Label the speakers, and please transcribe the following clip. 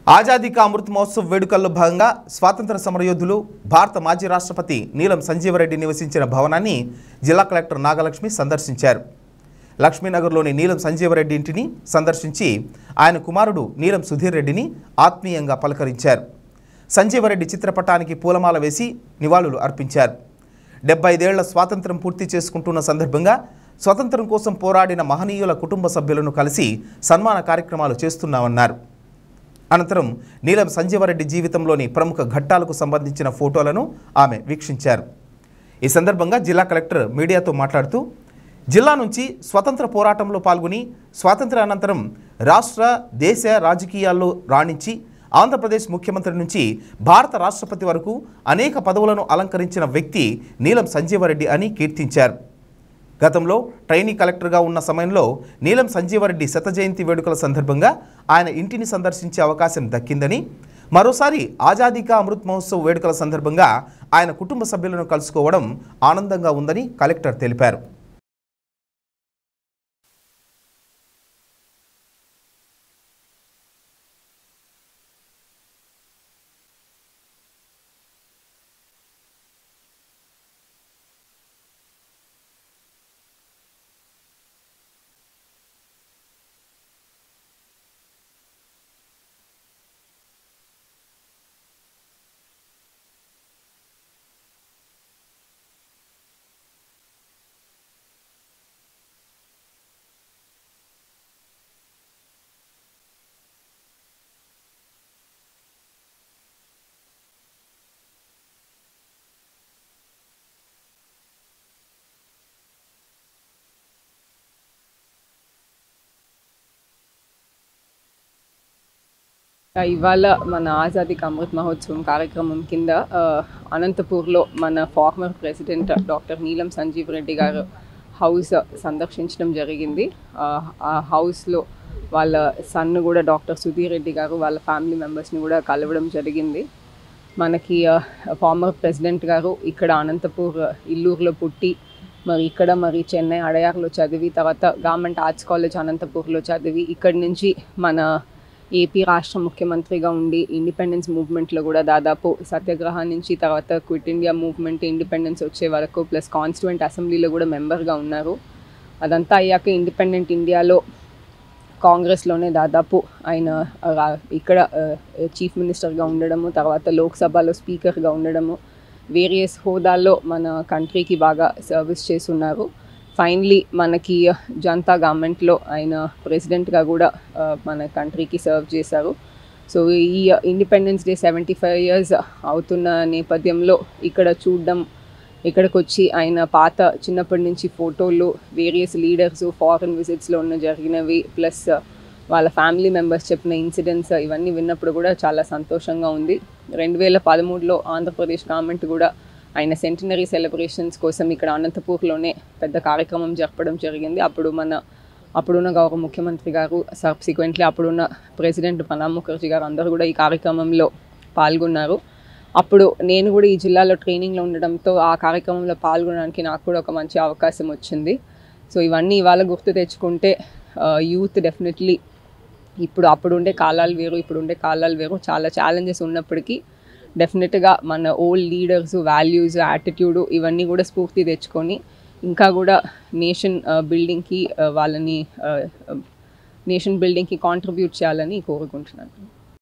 Speaker 1: ఆజాదీ కా అమృత్ మహోత్సవ్ వేడుకల్లో భాగంగా స్వాతంత్ర సమరయోధులు భారత మాజీ రాష్ట్రపతి నీలం సంజీవరెడ్డి నివసించిన భవనాన్ని జిల్లా కలెక్టర్ నాగలక్ష్మి సందర్శించారు లక్ష్మీనగర్లోని నీలం సంజీవరెడ్డి ఇంటిని సందర్శించి ఆయన కుమారుడు నీలం సుధీర్ రెడ్డిని ఆత్మీయంగా పలకరించారు సంజీవరెడ్డి చిత్రపటానికి పూలమాల వేసి నివాళులు అర్పించారు డెబ్బై ఐదేళ్ల స్వాతంత్రం పూర్తి చేసుకుంటున్న సందర్భంగా స్వతంత్రం కోసం పోరాడిన మహనీయుల కుటుంబ సభ్యులను కలిసి సన్మాన కార్యక్రమాలు చేస్తున్నామన్నారు అనంతరం నీలం సంజీవరెడ్డి జీవితంలోని ప్రముఖ ఘట్టాలకు సంబంధించిన ఫోటోలను ఆమె వీక్షించారు ఈ సందర్భంగా జిల్లా కలెక్టర్ మీడియాతో మాట్లాడుతూ జిల్లా నుంచి స్వతంత్ర పోరాటంలో పాల్గొని స్వాతంత్ర అనంతరం రాష్ట్ర దేశ రాజకీయాల్లో రాణించి ఆంధ్రప్రదేశ్ ముఖ్యమంత్రి నుంచి భారత రాష్ట్రపతి వరకు అనేక పదవులను అలంకరించిన వ్యక్తి నీలం సంజీవరెడ్డి అని కీర్తించారు గతంలో ట్రైనీ కలెక్టర్గా ఉన్న సమయంలో నీలం సంజీవరెడ్డి శత జయంతి వేడుకల సందర్భంగా ఆయన ఇంటిని సందర్శించే అవకాశం దక్కిందని మరోసారి ఆజాదీ కా అమృత్ మహోత్సవ్ వేడుకల సందర్భంగా ఆయన కుటుంబ సభ్యులను కలుసుకోవడం ఆనందంగా ఉందని కలెక్టర్ తెలిపారు
Speaker 2: ఇవాళ మన ఆజాదీ కా అమృత్ మహోత్సవం కార్యక్రమం కింద ఆ, అనంతపూర్లో మన ఫార్మర్ ప్రెసిడెంట్ డాక్టర్ నీలం సంజీవ్ రెడ్డి గారు హౌస్ సందర్శించడం జరిగింది ఆ, ఆ హౌస్లో వాళ్ళ సన్ కూడా డాక్టర్ సుధీర్ రెడ్డి గారు వాళ్ళ ఫ్యామిలీ మెంబర్స్ని కూడా కలవడం జరిగింది మనకి ఫార్మర్ ప్రెసిడెంట్ గారు ఇక్కడ అనంతపూర్ ఇల్లూరులో పుట్టి మరి ఇక్కడ మరి చెన్నై అడయార్లో చదివి తర్వాత గవర్నమెంట్ ఆర్ట్స్ కాలేజ్ అనంతపూర్లో చదివి ఇక్కడి నుంచి మన ఏపీ రాష్ట్ర ముఖ్యమంత్రిగా ఉండి ఇండిపెండెన్స్ మూవ్మెంట్లో కూడా దాదాపు సత్యాగ్రహం నుంచి తర్వాత క్విట్ ఇండియా మూవ్మెంట్ ఇండిపెండెన్స్ వచ్చే వరకు ప్లస్ కాన్స్టిట్యూంట్ అసెంబ్లీలో కూడా మెంబర్గా ఉన్నారు అదంతా అయ్యాక ఇండిపెండెంట్ ఇండియాలో కాంగ్రెస్లోనే దాదాపు ఆయన రా- ఇక్కడ చీఫ్ మినిస్టర్గా ఉండడము తర్వాత లోక్సభలో స్పీకర్గా ఉండడము వేరియస్ హోదాల్లో మన కంట్రీకి బాగా సర్వీస్ చేస్తున్నారు ఫైనలీ మనకి జనతా గవర్నమెంట్లో ఆయన ప్రెసిడెంట్గా కూడా ఆ, మన కంట్రీకి సర్వ్ చేశారు సో ఈ independence day seventy five years అవుతున్న నేపథ్యంలో ఇక్కడ చూడడం ఇక్కడికి వచ్చి ఆయన పాత చిన్నప్పటి నుంచి ఫోటోలు వేరియస్ లీడర్స్ ఫారెన్ విజిట్స్లో ఉన్న జరిగినవి ప్లస్ వాళ్ళ ఫ్యామిలీ మెంబర్స్ చెప్పిన ఇన్సిడెంట్స్ ఇవన్నీ విన్నప్పుడు కూడా చాలా సంతోషంగా ఉంది రెండు వేల పదమూడులో ఆంధ్రప్రదేశ్ గవర్నమెంట్ కూడా ఆయన సెంటినరీ సెలబ్రేషన్స్ కోసం ఇక్కడ అనంతపూర్లోనే పెద్ద కార్యక్రమం జరపడం జరిగింది అప్పుడు మన అప్పుడున్న గౌరవ ముఖ్యమంత్రి గారు సబ్సిక్వెంట్లీ అప్పుడున్న ప్రెసిడెంట్ ప్రణబ్ ముఖర్జీ గారు అందరూ కూడా ఈ కార్యక్రమంలో పాల్గొన్నారు అప్పుడు నేను కూడా ఈ జిల్లాలో ట్రైనింగ్లో ఉండడంతో ఆ కార్యక్రమంలో పాల్గొనడానికి నాకు కూడా ఒక మంచి అవకాశం వచ్చింది సో ఇవన్నీ ఇవాళ గుర్తు తెచ్చుకుంటే యూత్ డెఫినెట్లీ ఇప్పుడు అప్పుడు ఉండే కాలాలు వేరు ఇప్పుడు ఉండే కాలాలు వేరు చాలా ఛాలెంజెస్ ఉన్నప్పటికీ డెఫినెట్గా మన ఓల్డ్ లీడర్స్ వాల్యూస్ యాటిట్యూడ్ ఇవన్నీ కూడా స్ఫూర్తి తెచ్చుకొని ఇంకా కూడా నేషన్ బిల్డింగ్కి వాళ్ళని నేషన్ బిల్డింగ్కి కాంట్రిబ్యూట్ చేయాలని కోరుకుంటున్నాను